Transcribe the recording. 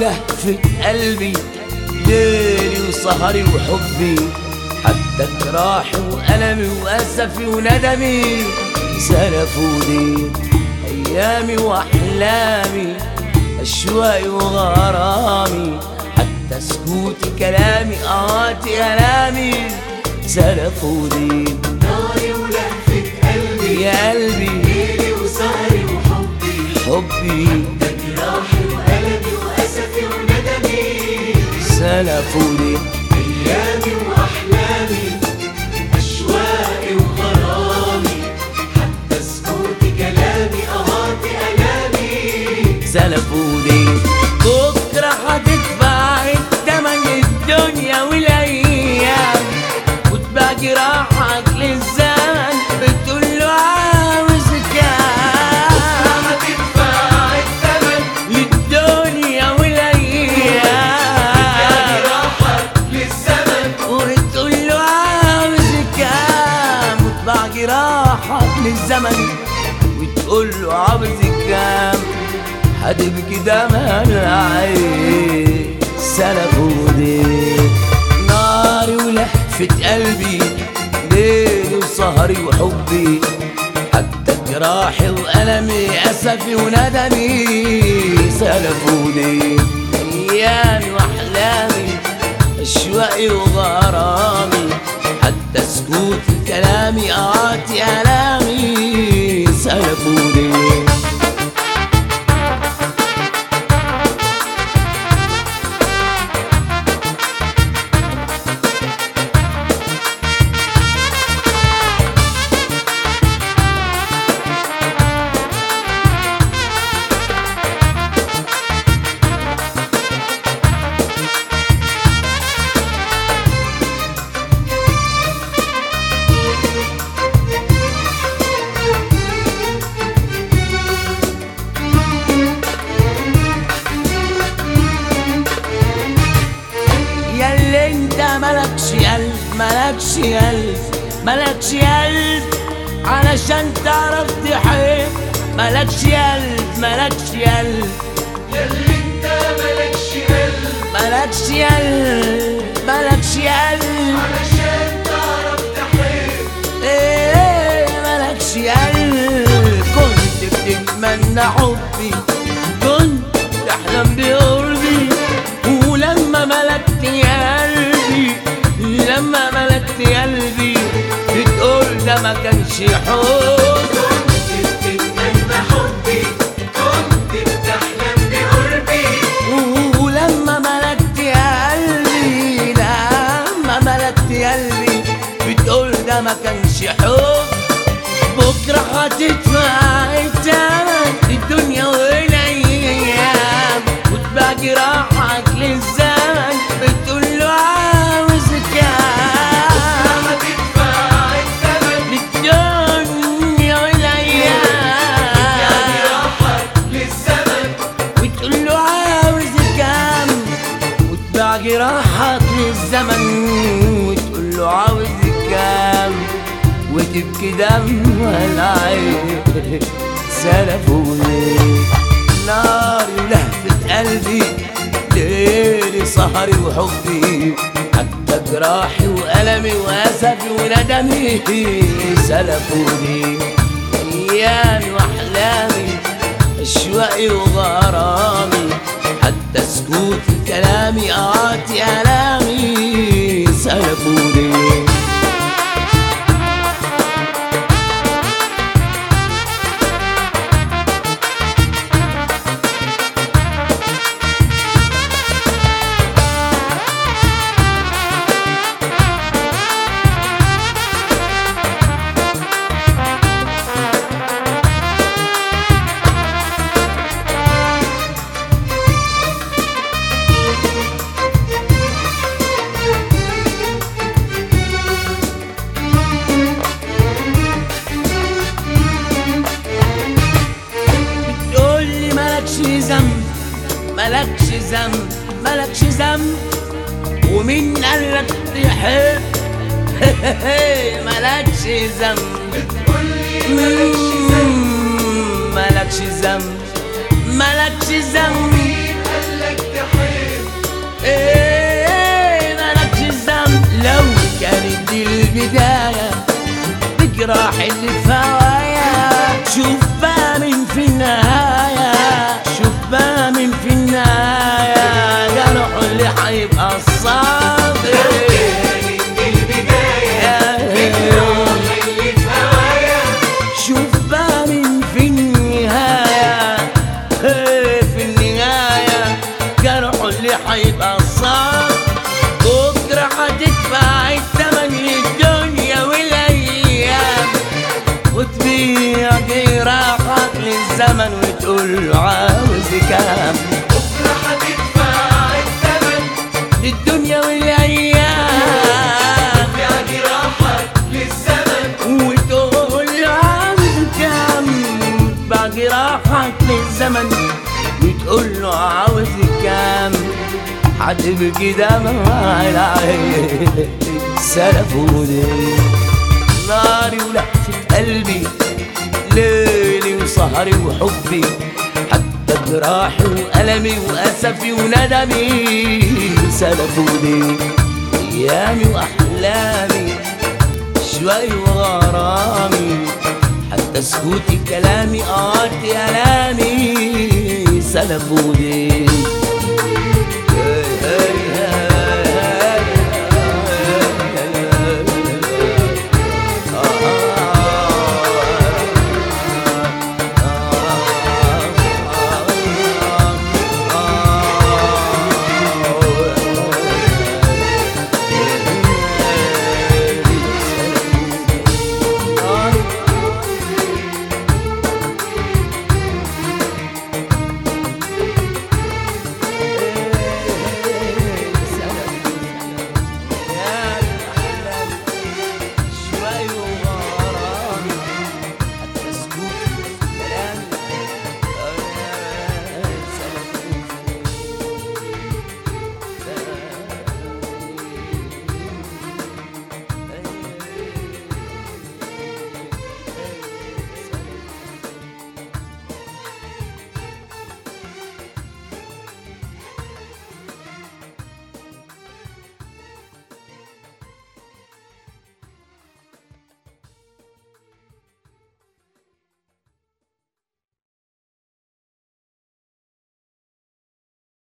ولهفة قلبي ليلي وسهري وحبي حتى جراحي وألمي وأسفي وندمي سلفوني أيامي وأحلامي أشواقي وغرامي حتى سكوتي كلامي آتي ألامي سلفوني ناري ولهفة قلبي يا قلبي ليلي وسهري وحبي حبي جراحي وألمي وأسفي وندمي سلفوني أيامي وأحلامي أشواقي وغرامي حتى سكوتي كلامي أهاتي ألامي سلفوني بكرة هتدفع التمن الدنيا والأيام وتبقى جراحك للزمن بتقول له عاوز كام هتدفع الثمن للدنيا والأيام راحك للزمن وتقول له عاوز كام وتباع جراحك للزمن وتقول له عاوز كام هتبكي دمع العين سلفوني ناري ولهفة قلبي ليلي وسهري وحبي حتى جراحي وألمي أسفي وندمي سلفوني أيامي وأحلامي أشواقي وغرامي حتى سكوت كلامي آتي ألامي سلفوني ياللي انت ملكش قلب ملكش قلب ملكش قلب علشان تعرف تحب ملكش قلب ملكش قلب ياللي انت ملكش قلب ملكش قلب ملكش قلب علشان تعرف تحب ايه ملكش قلب كنت بتتمنى حبي كنت تحلم بقربي ولما ملكت قلبي لما ملكت قلبي بتقول ده ما كانش حب كنت بتتمنى حبي كنت بتحلم بقربي ولما ملكت قلبي لما ملكت قلبي بتقول ده ما كانش حب بكرة هتدفع التمن الدنيا والأيام وتبقى جراحك للزمن بتقول له عاوز كام هتدفع الثمن للدنيا يعني والأيام راحك للزمن وتقول له عاوز كام وتباع جراحك للزمن وتقول له عاوز كام وتبكي دم العين سلفوني ناري ولهفة قلبي ليلي سهري وحبي حتى جراحي وألمي وأسفي وندمي سلفوني أيامي وأحلامي أشواقي وغرامي حتى سكوت كلامي آتي ألامي سلفوني بتقول لي مالكش ذنب مالكش ذنب مالكش ذنب ومين قالك تحب مالكش ذنب بتقولي مالكش ذنب مم، مالكش ذنب مالكش ذنب مين قالك تحب دي البداية بجراح اللي في هوايا شوف بقى من في النهاية شوف بقى من في النهاية جرحه اللي هيبقى الصابر كانت دي البداية بجراح اللي في هوايا شوف بقى من في النهاية إيه في النهاية جرحه اللي هيبقى صعب بكرة هتدفع التمن للدنيا والأيام وتبيع جراحك للزمن وتقول له عاوز كام بكرة هتدفع الثمن للدنيا والأيام يا جراحك للزمن وتقول له عاوز كام باقي راحك للزمن وتقول له عاوز كام هتبكي دمع العين سلف ودين ناري ولهفة قلبي ليلي وسهري وحبي حتى جراحي وألمي وأسفي وندمي سلف ودين أيامي وأحلامي شوي وغرامي حتى سكوتي كلامي قاطي ألامي سلفوني